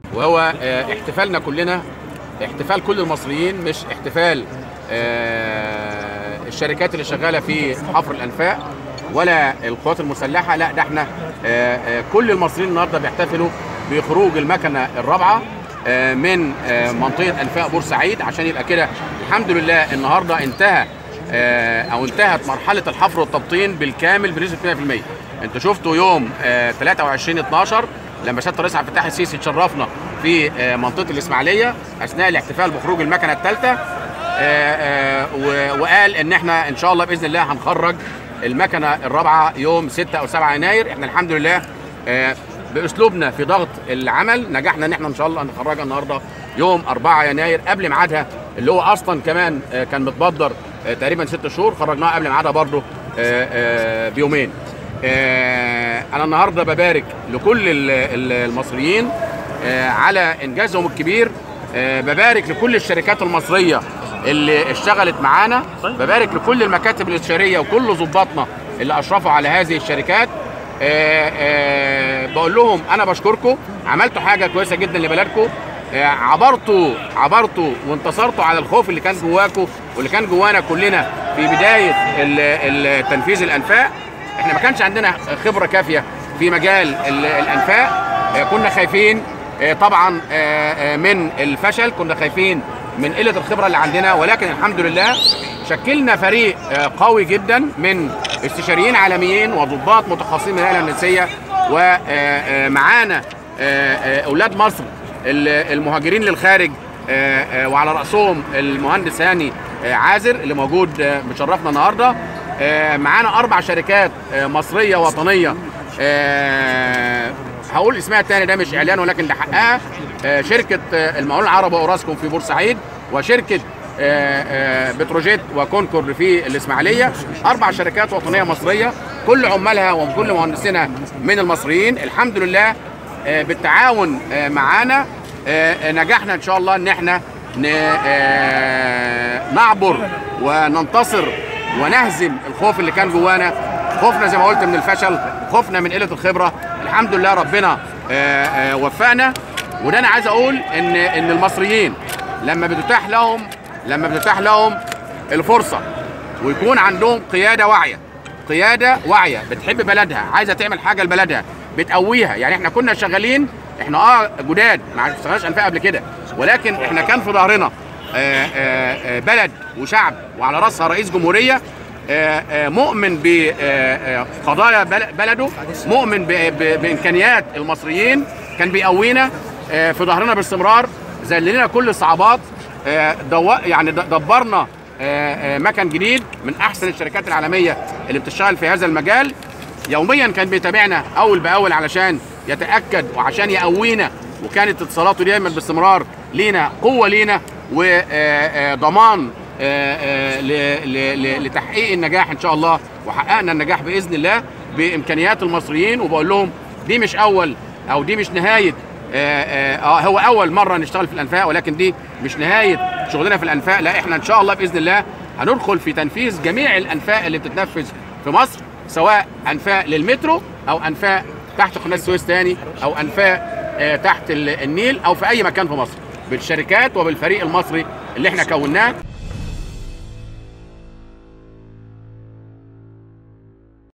وهو آه، احتفالنا كلنا احتفال كل المصريين مش احتفال آه، الشركات اللي شغاله في حفر الانفاق ولا القوات المسلحه لا ده احنا آه، آه، كل المصريين النهارده بيحتفلوا بخروج المكنه الرابعه آه، من آه، منطقه انفاق بورسعيد عشان يبقى كده الحمد لله النهارده انتهى آه، او انتهت مرحله الحفر والتبطين بالكامل بنسبه 100% انتوا شفتوا يوم آه، 23 12 لما سياده الرئيس عبد الفتاح السيسي تشرفنا في آه، منطقه الاسماعيليه اثناء الاحتفال بخروج المكنه الثالثه وقال ان احنا ان شاء الله باذن الله هنخرج المكنه الرابعه يوم 6 او 7 يناير احنا الحمد لله آه، باسلوبنا في ضغط العمل نجحنا ان احنا ان شاء الله نخرجها النهارده يوم 4 يناير قبل ميعادها اللي هو اصلا كمان آه، كان متبدر آه، تقريبا ست شهور خرجناها قبل ميعادها برضه آه، آه، بيومين آه، انا النهارده ببارك لكل ال- ال- المصريين آه، على انجازهم الكبير آه، ببارك لكل الشركات المصريه اللي اشتغلت معانا ببارك لكل المكاتب الاستشاريه وكل ضباطنا اللي اشرفوا على هذه الشركات آه، آه، بقول لهم انا بشكركم عملتوا حاجه كويسه جدا لبلدكم آه، عبرتوا عبرتوا وانتصرتوا على الخوف اللي كان جواكم واللي كان جوانا كلنا في بدايه ال- ال- تنفيذ الانفاق احنا ما كانش عندنا خبره كافيه في مجال ال- الانفاق آه، كنا خايفين آه، طبعا آه، آه، من الفشل كنا خايفين من قله الخبره اللي عندنا ولكن الحمد لله شكلنا فريق آه، قوي جدا من استشاريين عالميين وضباط متخصصين من الهيئه الهندسيه ومعانا اولاد مصر ال- المهاجرين للخارج آه، آه، وعلى راسهم المهندس هاني آه، عازر اللي موجود آه، مشرفنا النهارده آه، معانا اربع شركات آه، مصريه وطنيه آه، هقول اسمها الثاني ده مش اعلان ولكن ده حقها آه، شركه آه، المقاولون العرب اوراسكوم في بورسعيد وشركه آه، آه، بتروجيت وكونكور في الاسماعيليه اربع شركات وطنيه مصريه كل عمالها وكل مهندسينها من المصريين الحمد لله آه، بالتعاون آه، معانا آه، آه، نجحنا ان شاء الله ان احنا ن- آه، نعبر وننتصر ونهزم الخوف اللي كان جوانا خوفنا زي ما قلت من الفشل خوفنا من قله الخبره الحمد لله ربنا آه، آه، وفقنا وده انا عايز اقول ان ان المصريين لما بتتاح لهم لما بتتاح لهم الفرصه ويكون عندهم قياده واعيه قياده واعيه بتحب بلدها عايزه تعمل حاجه لبلدها بتقويها يعني احنا كنا شغالين احنا اه جداد ما اشتغلناش انفاق قبل كده ولكن احنا كان في ظهرنا آه، آه، آه، بلد وشعب وعلى راسها رئيس جمهوريه آه، آه، مؤمن بقضايا بلده مؤمن ب- ب- بامكانيات المصريين كان بيقوينا آه، في ظهرنا باستمرار ذلل لنا كل الصعوبات آه، دو يعني د- دبرنا آه، آه، مكن جديد من احسن الشركات العالميه اللي بتشتغل في هذا المجال يوميا كان بيتابعنا اول باول علشان يتاكد وعشان يقوينا وكانت اتصالاته دايما باستمرار لينا قوه لينا وضمان لتحقيق النجاح ان شاء الله وحققنا النجاح باذن الله بامكانيات المصريين وبقول لهم دي مش اول او دي مش نهايه آه، آه، آه، هو اول مره نشتغل في الانفاق ولكن دي مش نهايه شغلنا في الانفاق لا احنا ان شاء الله باذن الله هندخل في تنفيذ جميع الانفاق اللي بتتنفذ في مصر سواء انفاق للمترو او انفاق تحت قناه السويس تاني او انفاق آه، تحت ال- النيل او في اي مكان في مصر بالشركات وبالفريق المصري اللي احنا كوناه